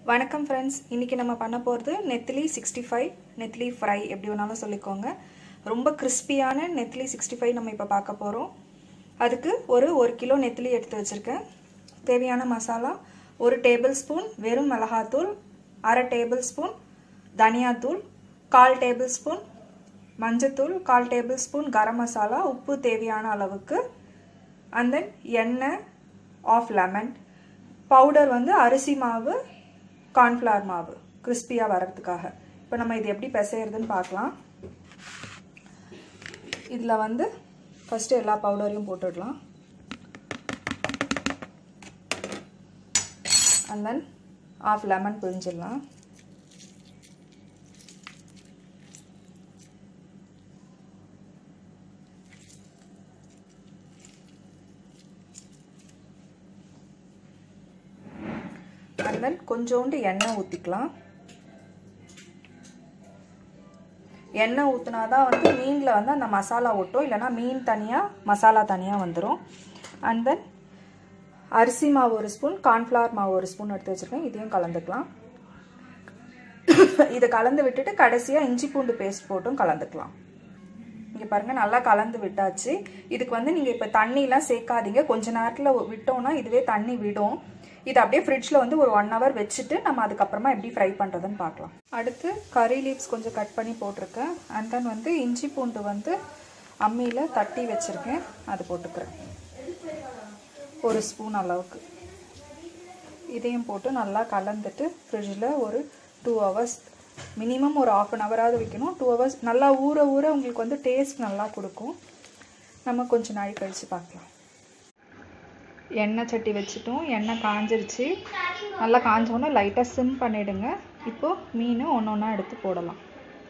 வணக்கம் ஃப்ரெண்ட்ஸ் இன்றைக்கி நம்ம பண்ண போகிறது நெத்திலி சிக்ஸ்டி ஃபைவ் நெத்திலி ஃப்ரை எப்படி வேணாலும் சொல்லிக்கோங்க ரொம்ப கிறிஸ்பியான நெத்திலி சிக்ஸ்டி ஃபைவ் நம்ம இப்போ பார்க்க போகிறோம் அதுக்கு ஒரு ஒரு கிலோ நெத்திலி எடுத்து வச்சுருக்கேன் தேவையான மசாலா ஒரு டேபிள் ஸ்பூன் வெறும் மிளகாத்தூள் அரை டேபிள் ஸ்பூன் தனியாத்தூள் கால் டேபிள் ஸ்பூன் மஞ்சத்தூள் கால் டேபிள் ஸ்பூன் கரம் மசாலா உப்பு தேவையான அளவுக்கு அண்ட் தென் எண்ணெய் ஆஃப் லெமன் பவுடர் வந்து அரிசி மாவு கார்ன்ஃப்ளவர் மாவு கிறிஸ்பியாக வர்றதுக்காக இப்போ நம்ம இது எப்படி பிசைறதுன்னு பார்க்கலாம் இதில் வந்து ஃபஸ்ட்டு எல்லா பவுடரையும் போட்டுடலாம் அண்ட் தென் ஆஃப் லெமன் பிழிஞ்சிடலாம் அண்ட் தென் கொஞ்சோண்டு எண்ணெய் ஊற்றிக்கலாம் எண்ணெய் ஊற்றினா தான் வந்து மீனில் வந்து அந்த மசாலா ஒட்டும் இல்லைனா மீன் தனியாக மசாலா தனியாக வந்துடும் அண்ட் தென் அரிசி மாவு ஒரு ஸ்பூன் கார்ன்ஃப்ளவர் மாவு ஒரு ஸ்பூன் எடுத்து வச்சுருக்கேன் இதையும் கலந்துக்கலாம் இதை கலந்து விட்டுட்டு கடைசியாக இஞ்சி பூண்டு பேஸ்ட் போட்டும் கலந்துக்கலாம் இங்கே பாருங்கள் நல்லா கலந்து விட்டாச்சு இதுக்கு வந்து நீங்கள் இப்போ தண்ணிலாம் சேர்க்காதீங்க கொஞ்ச நேரத்தில் விட்டோம்னா இதுவே தண்ணி விடும் இது அப்படியே ஃப்ரிட்ஜில் வந்து ஒரு ஒன் ஹவர் வச்சுட்டு நம்ம அதுக்கப்புறமா எப்படி ஃப்ரை பண்ணுறதுன்னு பார்க்கலாம் அடுத்து கறி லீவ்ஸ் கொஞ்சம் கட் பண்ணி போட்டிருக்கேன் அண்ட் தென் வந்து இஞ்சி பூண்டு வந்து அம்மியில் தட்டி வச்சுருக்கேன் அது போட்டுக்கிறேன் ஒரு ஸ்பூன் அளவுக்கு இதையும் போட்டு நல்லா கலந்துட்டு ஃப்ரிட்ஜில் ஒரு டூ ஹவர்ஸ் மினிமம் ஒரு ஆஃப் அன் ஹவராவது வைக்கணும் டூ ஹவர்ஸ் நல்லா ஊற ஊற உங்களுக்கு வந்து டேஸ்ட் நல்லா கொடுக்கும் நம்ம கொஞ்சம் நாள் கழித்து பார்க்கலாம் எண்ணெய் சட்டி வச்சுட்டோம் எண்ணெய் காஞ்சிருச்சு நல்லா காஞ்சோன்னே லைட்டாக சிம் பண்ணிவிடுங்க இப்போது மீன் ஒன்று ஒன்றா எடுத்து போடலாம்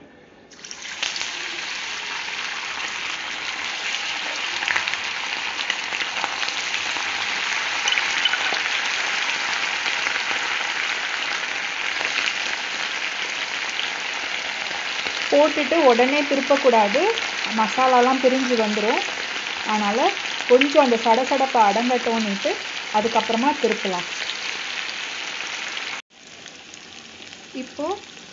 போட்டுட்டு உடனே திருப்பக்கூடாது மசாலாலாம் பிரிஞ்சு வந்துடும் அதனால் கொஞ்சம் அந்த சடசடப்பை அடங்கட்டோன்னுட்டு அதுக்கப்புறமா திருப்பலாம் இப்போ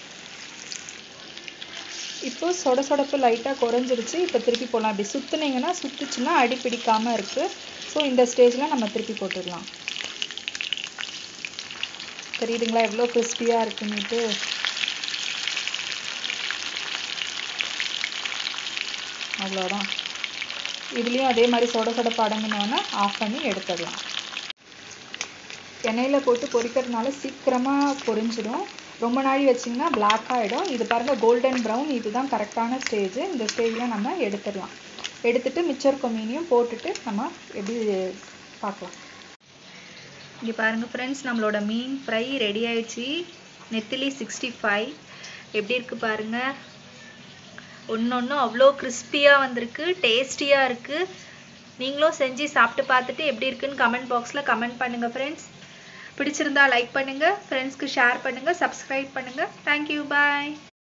இப்போ சொட சொடப்பு லைட்டாக குறைஞ்சிருச்சு இப்போ திருப்பி போடலாம் அப்படி சுற்றுனீங்கன்னா சுற்றுச்சுன்னா அடி பிடிக்காமல் இருக்குது ஸோ இந்த ஸ்டேஜில் நம்ம திருப்பி போட்டுடலாம் தெரியுதுங்களா எவ்வளோ கிறிஸ்பியாக இருக்குன்னுட்டு அவ்வளோதான் இதுலேயும் அதே மாதிரி சொட சொடப்பு அடங்கினோன்னா ஆஃப் பண்ணி எடுத்துடலாம் எண்ணெயில் போட்டு பொரிக்கிறதுனால சீக்கிரமாக பொரிஞ்சிடும் ரொம்ப நாள் வச்சிங்கன்னா பிளாக் ஆகிடும் இது பாருங்கள் கோல்டன் ப்ரௌன் இதுதான் கரெக்டான ஸ்டேஜ் இந்த ஸ்டேஜில் நம்ம எடுத்துடலாம் எடுத்துட்டு மிச்சர் மீனையும் போட்டுட்டு நம்ம எப்படி பார்க்கலாம் இங்கே பாருங்கள் ஃப்ரெண்ட்ஸ் நம்மளோட மீன் ஃப்ரை ரெடி ஆயிடுச்சு நெத்திலி சிக்ஸ்டி ஃபைவ் எப்படி இருக்குது பாருங்கள் ஒன்று ஒன்று அவ்வளோ கிறிஸ்பியாக வந்திருக்கு டேஸ்டியாக இருக்குது நீங்களும் செஞ்சு சாப்பிட்டு பார்த்துட்டு எப்படி இருக்குன்னு கமெண்ட் பாக்ஸில் கமெண்ட் பண்ணுங்கள் ஃப்ரெண்ட்ஸ் பிடிச்சிருந்தா லைக் பண்ணுங்கள் ஃப்ரெண்ட்ஸ்க்கு ஷேர் பண்ணுங்கள் சப்ஸ்கிரைப் பண்ணுங்கள் தேங்க்யூ பாய்